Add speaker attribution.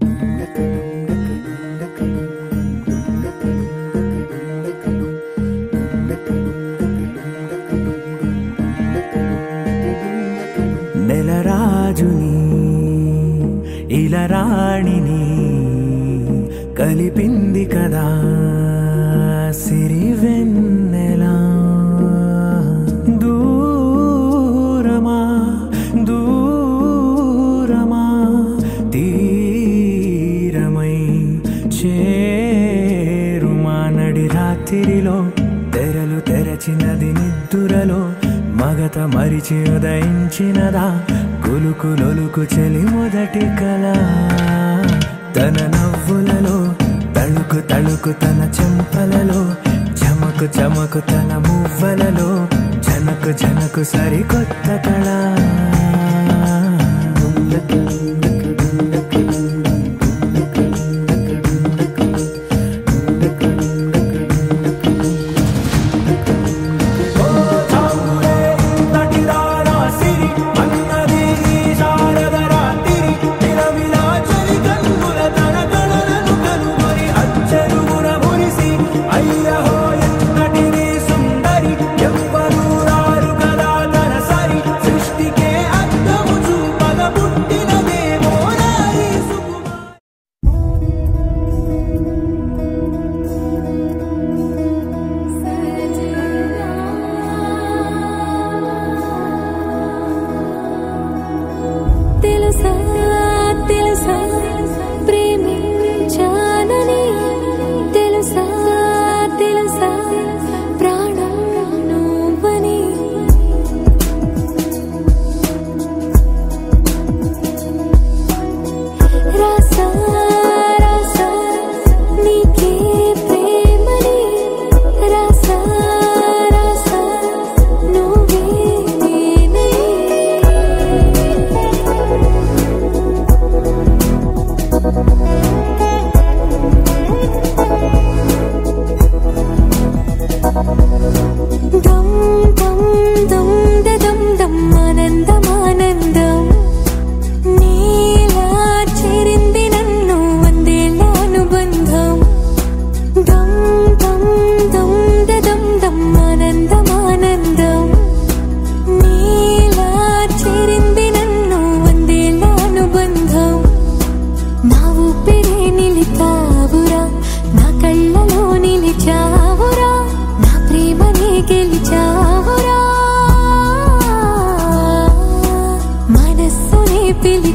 Speaker 1: నెలరాజుని ఇలరాణిని కలిపింది కదా సిరి వెన్నెలా దూరమా దూరమా తీరమై చేరుమా నడి రాత్రిలో తెరలు తెరచినది నిద్దురలో మగత మరిచి ఉదయించినదా కులుకులొలుకు చెలి మొదటి కళ తన నవ్వులలో తళుకు తళుకు తన చెంపలలో చమకు చమకు తన మువ్వలలో జనకు జనకు సరికొత్త కళ సృష్టికే అర్థము చూపగ పుట్టినదేమో నారీ సుకుమా
Speaker 2: తెలుసా తెలుసా ప్రేమించానని తెలుసా తెలుసా ప్రాణం నువ్వని రాసా రాసా నీకే ప్రేమని రాసా రాసా నువ్వే నేనని దం దం దం దం దం ఆనందం ఆనందం నీలా చేరింది నన్ను వందేళ్ళ అనుబంధం దం దం దం దం దం ఆనందం ఆనందం నీలా చేరింది నన్ను వందేళ్ళ అనుబంధం నా ఊపిరే నిలిపావురా నా కళ్ళలో నిలిచావురా నా ప్రేమని గెలిచావురా మనస్సునే పిలి